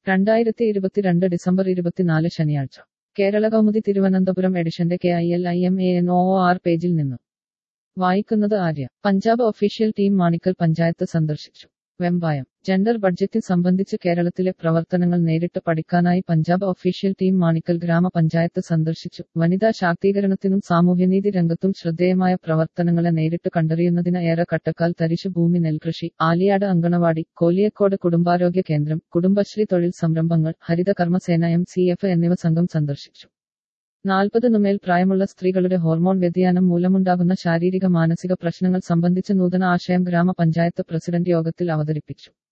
രണ്ടായിരത്തി ഇരുപത്തിരണ്ട് ഡിസംബർ ഇരുപത്തിനാല് ശനിയാഴ്ച കേരള കൗമുദി തിരുവനന്തപുരം എഡിഷന്റെ K I L I M A N O R പേജിൽ നിന്ന് വായിക്കുന്നത് ആര്യ പഞ്ചാബ് ഒഫീഷ്യൽ ടീം മാണിക്കൽ പഞ്ചായത്ത് സന്ദർശിച്ചു വെമ്പായം ജെൻഡർ ബഡ്ജറ്റിംഗ് സംബന്ധിച്ച് കേരളത്തിലെ പ്രവർത്തനങ്ങൾ നേരിട്ട് പഠിക്കാനായി പഞ്ചാബ് ഒഫീഷ്യൽ ടീം മാണിക്കൽ ഗ്രാമപഞ്ചായത്ത് സന്ദർശിച്ചു വനിതാ ശാക്തീകരണത്തിനും സാമൂഹ്യനീതി രംഗത്തും ശ്രദ്ധേയമായ പ്രവർത്തനങ്ങളെ നേരിട്ട് കണ്ടറിയുന്നതിന് ഏറെ കട്ടക്കാൽ തരിശു ഭൂമി നെൽകൃഷി ആലിയാട് അങ്കണവാടി കോലിയക്കോട് കുടുംബാരോഗ്യ കേന്ദ്രം കുടുംബശ്രീ തൊഴിൽ സംരംഭങ്ങൾ Haritha Karmasena M C F എന്നിവ സംഘം സന്ദർശിച്ചു നാൽപ്പതിനു മേൽ പ്രായമുള്ള സ്ത്രീകളുടെ ഹോർമോൺ വ്യതിയാനം മൂലമുണ്ടാകുന്ന ശാരീരിക മാനസിക പ്രശ്നങ്ങൾ സംബന്ധിച്ച് നൂതന ആശയം ഗ്രാമപഞ്ചായത്ത് പ്രസിഡന്റ് യോഗത്തിൽ അവതരിപ്പിച്ചു